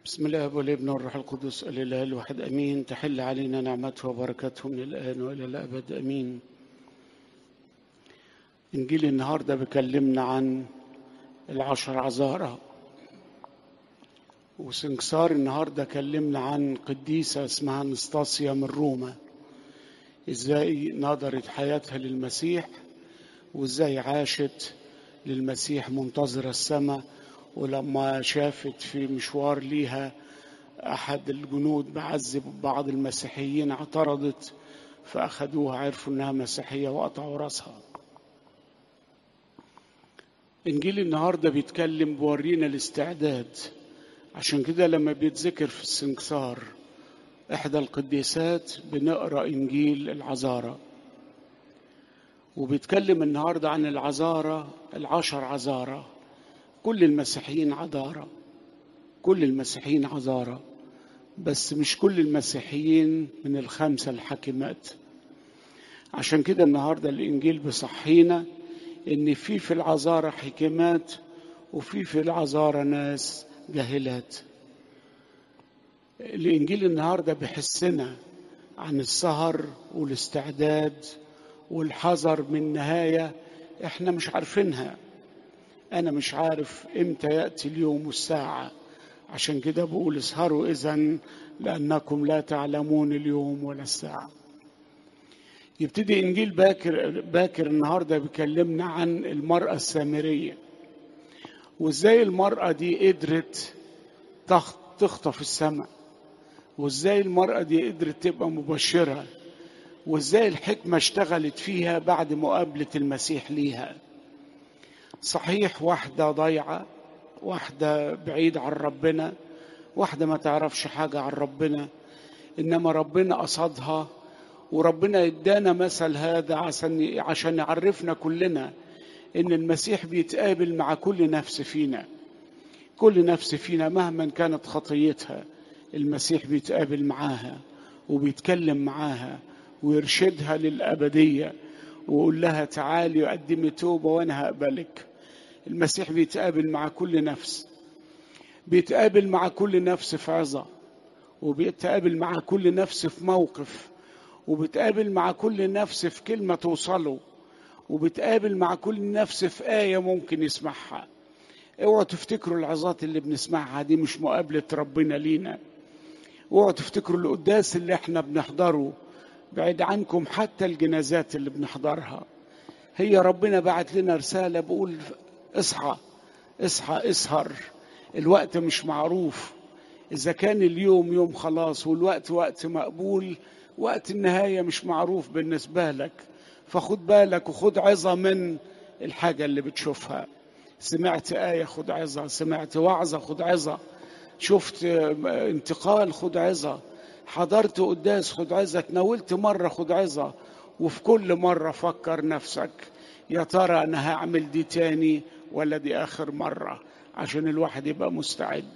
بسم الله والابن والروح القدس الاله الواحد امين تحل علينا نعمته وبركته من الان والى الابد امين انجيل النهارده بيكلمنا عن العشر عذارى وسنكسار النهارده كلمنا عن قديسه اسمها انستاسيا من روما ازاي نظرت حياتها للمسيح وازاي عاشت للمسيح منتظره السماء ولما شافت في مشوار ليها احد الجنود بعذب بعض المسيحيين اعترضت فاخذوها عرفوا انها مسيحيه وقطعوا راسها انجيل النهارده بيتكلم بورينا الاستعداد عشان كده لما بيتذكر في السنكسار احدى القديسات بنقرا انجيل العذاره وبيتكلم النهارده عن العذاره العشر عذاره كل المسيحيين عذارى كل المسيحيين عذارى بس مش كل المسيحيين من الخمسة الحاكمات عشان كده النهاردة الإنجيل بصحينا إن في في العذارى حكمات وفي في العذارى ناس جاهلات الإنجيل النهاردة بيحسنا عن السهر والاستعداد والحذر من نهاية احنا مش عارفينها أنا مش عارف إمتى يأتي اليوم والساعة عشان كده بقول اسهروا إذا لأنكم لا تعلمون اليوم ولا الساعة يبتدي إنجيل باكر باكر النهاردة بيكلمنا عن المرأة السامرية وإزاي المرأة دي قدرت تخطف السماء وإزاي المرأة دي قدرت تبقى مبشرة وإزاي الحكمة اشتغلت فيها بعد مقابلة المسيح ليها صحيح واحدة ضايعة واحدة بعيد عن ربنا واحدة ما تعرفش حاجة عن ربنا إنما ربنا قصدها وربنا ادانا مثل هذا عشان عشان يعرفنا كلنا إن المسيح بيتقابل مع كل نفس فينا كل نفس فينا مهما كانت خطيتها المسيح بيتقابل معاها وبيتكلم معاها ويرشدها للأبدية ويقول لها تعالي وقدمي توبة وأنا هقبلك المسيح بيتقابل مع كل نفس بيتقابل مع كل نفس في عظة وبيتقابل مع كل نفس في موقف وبيتقابل مع كل نفس في كلمة توصله وبيتقابل مع كل نفس في آية ممكن يسمعها اوعوا تفتكروا العظات اللي بنسمعها دي مش مقابلة ربنا لينا اوعوا تفتكروا القداس اللي احنا بنحضره بعيد عنكم حتى الجنازات اللي بنحضرها هي ربنا بعت لنا رسالة بقول اصحى اصحى اسهر الوقت مش معروف إذا كان اليوم يوم خلاص والوقت وقت مقبول وقت النهاية مش معروف بالنسبة لك فخد بالك وخد عظة من الحاجة اللي بتشوفها سمعت آية خد عظة سمعت وعظة خد عظة شفت انتقال خد عظة حضرت قداس خد عظة تناولت مرة خد عظة وفي كل مرة فكر نفسك يا ترى أنا هعمل دي تاني ولا دي آخر مرة عشان الواحد يبقى مستعد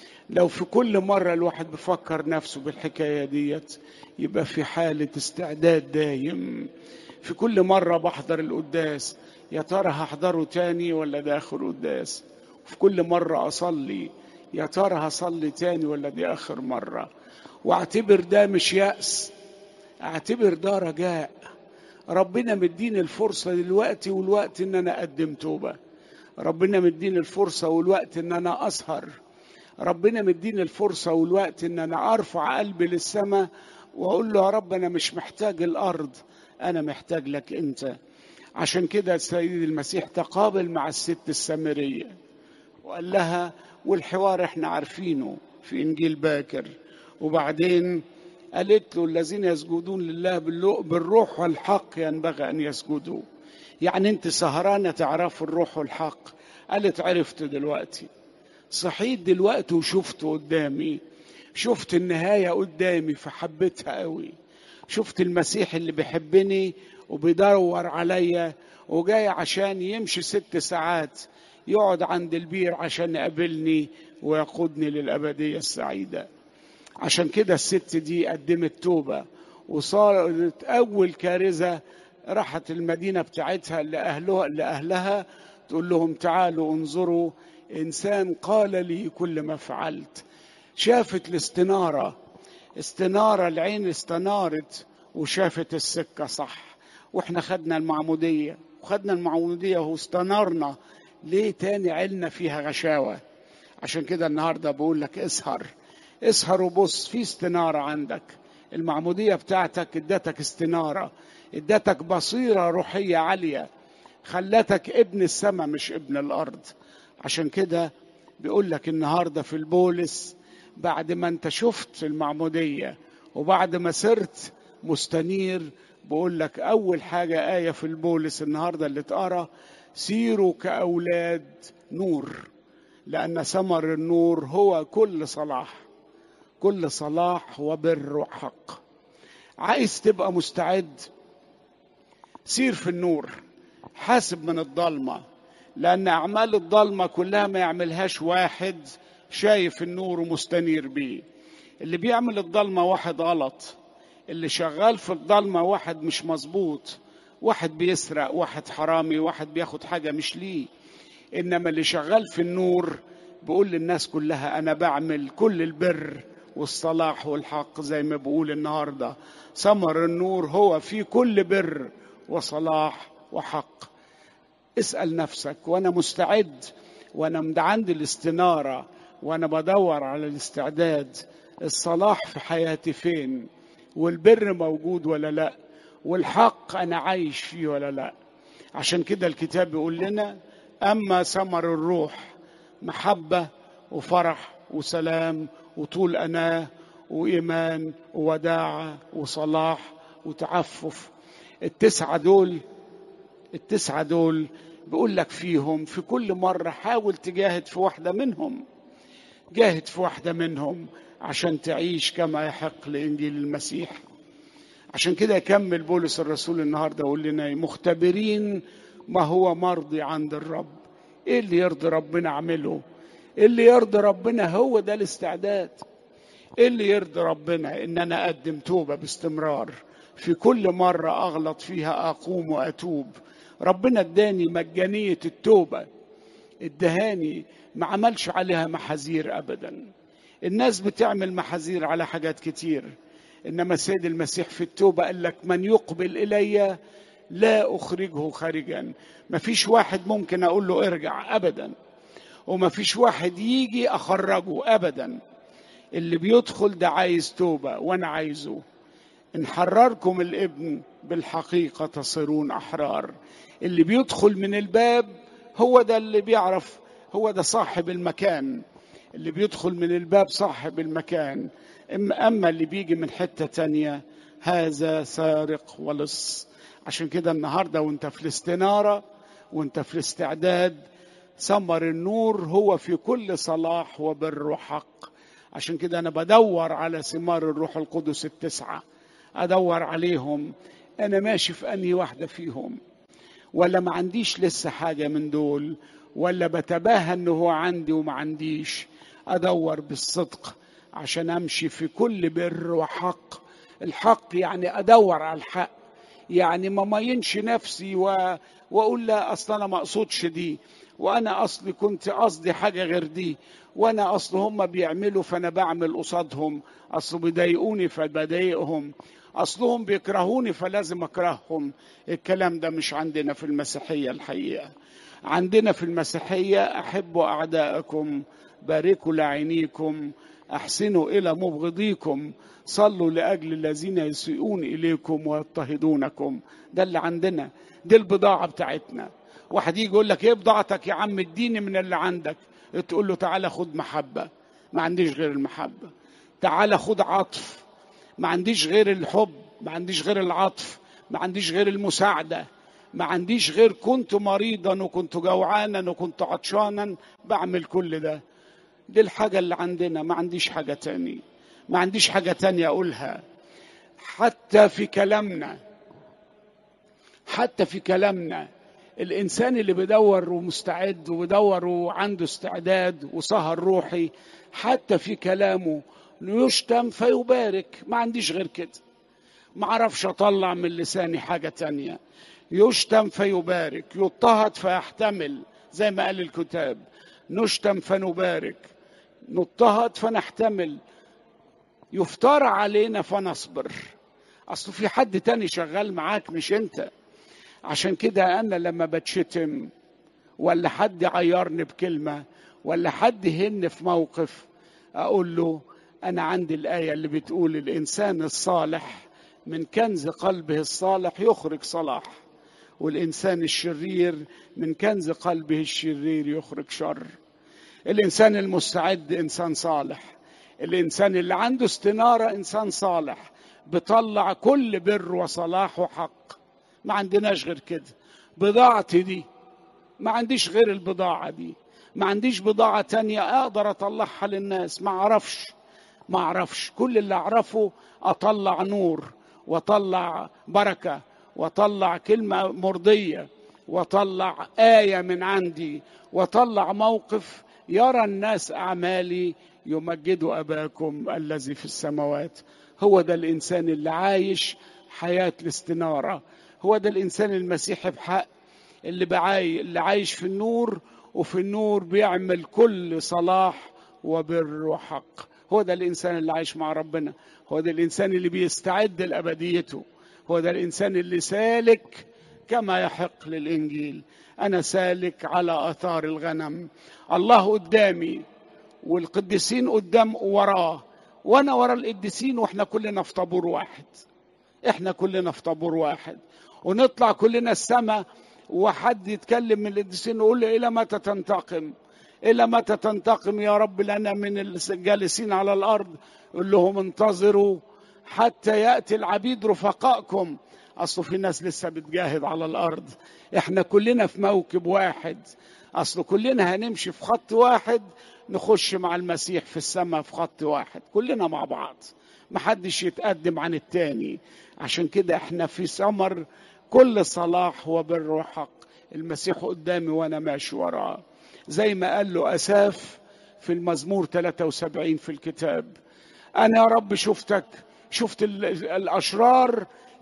لو في كل مرة الواحد بفكر نفسه بالحكاية ديت يبقى في حالة استعداد دايم في كل مرة بحضر القداس يا ترى هحضره تاني ولا ده آخر قداس في كل مرة أصلي يا ترى هصلي تاني ولا دي آخر مرة واعتبر ده مش يأس اعتبر ده رجاء ربنا مديني الفرصة دلوقتي والوقت ان انا اقدم توبة ربنا مديني الفرصة والوقت ان انا اسهر ربنا مديني الفرصة والوقت ان انا ارفع قلبي للسماء واقول له يا رب انا مش محتاج الارض انا محتاج لك انت عشان كده السيد المسيح تقابل مع الست السامرية وقال لها والحوار احنا عارفينه في انجيل باكر وبعدين قالت له الذين يسجدون لله بالروح والحق ينبغي ان يسجدوا يعني انت سهرانه تعرفوا الروح والحق قالت عرفت دلوقتي صحيت دلوقتي وشفته قدامي شفت النهايه قدامي فحبيتها قوي شفت المسيح اللي بيحبني وبيدور عليا وجاي عشان يمشي ست ساعات يقعد عند البير عشان يقابلني ويقودني للابديه السعيده عشان كده الست دي قدمت توبة وصارت أول كارثة راحت المدينة بتاعتها لأهلها, لأهلها تقول لهم تعالوا انظروا إنسان قال لي كل ما فعلت شافت الاستنارة استنارة العين استنارت وشافت السكة صح واحنا خدنا المعمودية وخدنا المعمودية واستنارنا ليه تاني عيلنا فيها غشاوة عشان كده النهاردة بقول لك اسهر اسهر وبص في استنارة عندك المعمودية بتاعتك ادتك استنارة ادتك بصيرة روحية عالية خلتك ابن السماء مش ابن الأرض عشان كده بيقول لك النهاردة في البولس بعد ما انت شفت المعمودية وبعد ما صرت مستنير بقول لك أول حاجة آية في البولس النهاردة اللي تقرا سيروا كأولاد نور لأن ثمر النور هو كل صلاح كل صلاح وبر وحق عايز تبقى مستعد سير في النور حاسب من الضلمة لأن أعمال الضلمة كلها ما يعملهاش واحد شايف النور ومستنير بيه اللي بيعمل الضلمة واحد غلط اللي شغال في الضلمة واحد مش مظبوط واحد بيسرق واحد حرامي واحد بياخد حاجة مش ليه إنما اللي شغال في النور بيقول للناس كلها أنا بعمل كل البر والصلاح والحق زي ما بقول النهاردة ثمر النور هو في كل بر وصلاح وحق اسأل نفسك وأنا مستعد وأنا عندي الاستنارة وأنا بدور على الاستعداد الصلاح في حياتي فين والبر موجود ولا لا والحق أنا عايش فيه ولا لا عشان كده الكتاب بيقول لنا أما ثمر الروح محبة وفرح وسلام وطول أناة وإيمان ووداعة وصلاح وتعفف التسعة دول التسعة دول بيقول لك فيهم في كل مرة حاول تجاهد في واحدة منهم جاهد في واحدة منهم عشان تعيش كما يحق لإنجيل المسيح عشان كده يكمل بولس الرسول النهارده يقول لنا مختبرين ما هو مرضي عند الرب ايه اللي يرضي ربنا اعمله ايه اللي يرضي ربنا هو ده الاستعداد ايه اللي يرضي ربنا ان انا اقدم توبه باستمرار في كل مره اغلط فيها اقوم واتوب ربنا اداني مجانيه التوبه ادهاني ما عملش عليها محاذير ابدا الناس بتعمل محاذير على حاجات كتير انما السيد المسيح في التوبه قال لك من يقبل الي لا اخرجه خارجا ما فيش واحد ممكن اقول له ارجع ابدا وما فيش واحد يجي اخرجه ابدا اللي بيدخل ده عايز توبه وانا عايزه ان حرركم الابن بالحقيقه تصيرون احرار اللي بيدخل من الباب هو ده اللي بيعرف هو ده صاحب المكان اللي بيدخل من الباب صاحب المكان أما اللي بيجي من حتة تانية هذا سارق ولص عشان كده النهاردة وانت في الاستنارة وانت في الاستعداد ثمر النور هو في كل صلاح وبر وحق عشان كده أنا بدور على ثمار الروح القدس التسعة أدور عليهم أنا ماشي في أنهي واحدة فيهم ولا ما عنديش لسه حاجة من دول ولا بتباهى انه هو عندي وما عنديش ادور بالصدق عشان امشي في كل بر وحق الحق يعني ادور على الحق يعني ما ماينش نفسي و... واقول لا اصل انا ما اقصدش دي وانا اصلي كنت قصدي حاجه غير دي وانا اصل هم بيعملوا فانا بعمل قصادهم اصل بيضايقوني فبضايقهم اصلهم بيكرهوني فلازم اكرههم الكلام ده مش عندنا في المسيحيه الحقيقه عندنا في المسيحيه احبوا اعداءكم باركوا لعينيكم احسنوا الى مبغضيكم صلوا لاجل الذين يسيئون اليكم ويضطهدونكم ده اللي عندنا دي البضاعه بتاعتنا واحد يجي يقول لك ايه بضاعتك يا عم اديني من اللي عندك تقول له تعالى خد محبه ما عنديش غير المحبه تعالى خد عطف ما عنديش غير الحب ما عنديش غير العطف ما عنديش غير المساعده ما عنديش غير كنت مريضا وكنت جوعانا وكنت عطشانا بعمل كل ده دي الحاجة اللي عندنا ما عنديش حاجة تاني ما عنديش حاجة تانية أقولها حتى في كلامنا حتى في كلامنا الإنسان اللي بيدور ومستعد وبيدور وعنده استعداد وسهر روحي حتى في كلامه يشتم فيبارك ما عنديش غير كده ما اعرفش اطلع من لساني حاجة تانية يشتم فيبارك يضطهد فيحتمل زي ما قال الكتاب نشتم فنبارك نضطهد فنحتمل يفترى علينا فنصبر اصل في حد تاني شغال معاك مش انت عشان كده انا لما بتشتم ولا حد عيرني بكلمه ولا حد هن في موقف اقول له انا عندي الايه اللي بتقول الانسان الصالح من كنز قلبه الصالح يخرج صلاح والانسان الشرير من كنز قلبه الشرير يخرج شر الانسان المستعد انسان صالح الانسان اللي عنده استناره انسان صالح بطلع كل بر وصلاح وحق ما عندناش غير كده بضاعتي دي ما عنديش غير البضاعة دي ما عنديش بضاعة تانية أقدر أطلعها للناس ما أعرفش ما أعرفش كل اللي أعرفه أطلع نور وأطلع بركة وأطلع كلمة مرضية وأطلع آية من عندي وأطلع موقف يرى الناس أعمالي يمجدوا أباكم الذي في السماوات هو ده الإنسان اللي عايش حياة الاستنارة هو ده الإنسان المسيحي بحق اللي بعاي اللي عايش في النور وفي النور بيعمل كل صلاح وبر وحق هو ده الإنسان اللي عايش مع ربنا هو ده الإنسان اللي بيستعد لأبديته هو ده الإنسان اللي سالك كما يحق للإنجيل أنا سالك على آثار الغنم الله قدامي والقديسين قدام وراه وانا ورا القديسين واحنا كلنا في طابور واحد احنا كلنا في طابور واحد ونطلع كلنا السماء وحد يتكلم من القديسين يقول له الى متى تنتقم الى متى تنتقم يا رب لنا من الجالسين على الارض يقول لهم انتظروا حتى ياتي العبيد رفقائكم اصل في ناس لسه بتجاهد على الارض احنا كلنا في موكب واحد اصل كلنا هنمشي في خط واحد نخش مع المسيح في السماء في خط واحد كلنا مع بعض محدش يتقدم عن التاني عشان كده احنا في ثمر كل صلاح وبر وحق المسيح قدامي وانا ماشي وراه زي ما قال له اساف في المزمور 73 في الكتاب انا يا رب شفتك شفت الاشرار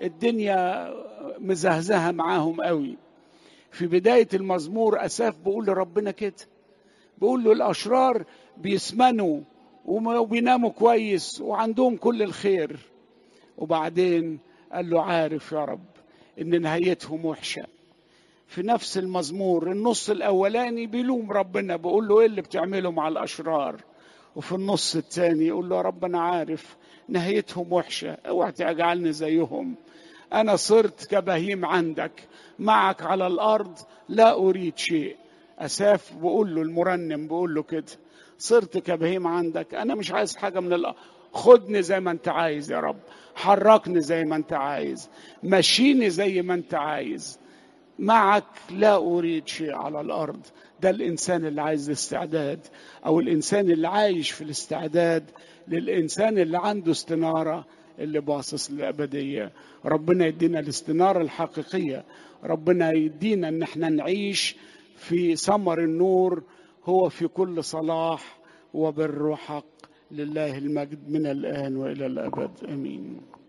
الدنيا مزهزهه معاهم قوي في بدايه المزمور اساف بيقول لربنا كده بيقول له الاشرار بيسمنوا وبيناموا كويس وعندهم كل الخير وبعدين قال له عارف يا رب ان نهايتهم وحشه في نفس المزمور النص الاولاني بيلوم ربنا بيقول له ايه اللي بتعمله مع الاشرار وفي النص الثاني يقول له يا رب انا عارف نهايتهم وحشه اوعى تجعلني زيهم انا صرت كبهيم عندك معك على الارض لا اريد شيء اساف بقول له المرنم بقول له كده صرت كبهيم عندك انا مش عايز حاجه من الارض خدني زي ما انت عايز يا رب حركني زي ما انت عايز مشيني زي ما انت عايز معك لا اريد شيء على الارض ده الانسان اللي عايز الاستعداد او الانسان اللي عايش في الاستعداد للانسان اللي عنده استناره اللي باصص للابديه ربنا يدينا الاستناره الحقيقيه ربنا يدينا ان احنا نعيش في ثمر النور هو في كل صلاح وبر وحق لله المجد من الان والى الابد امين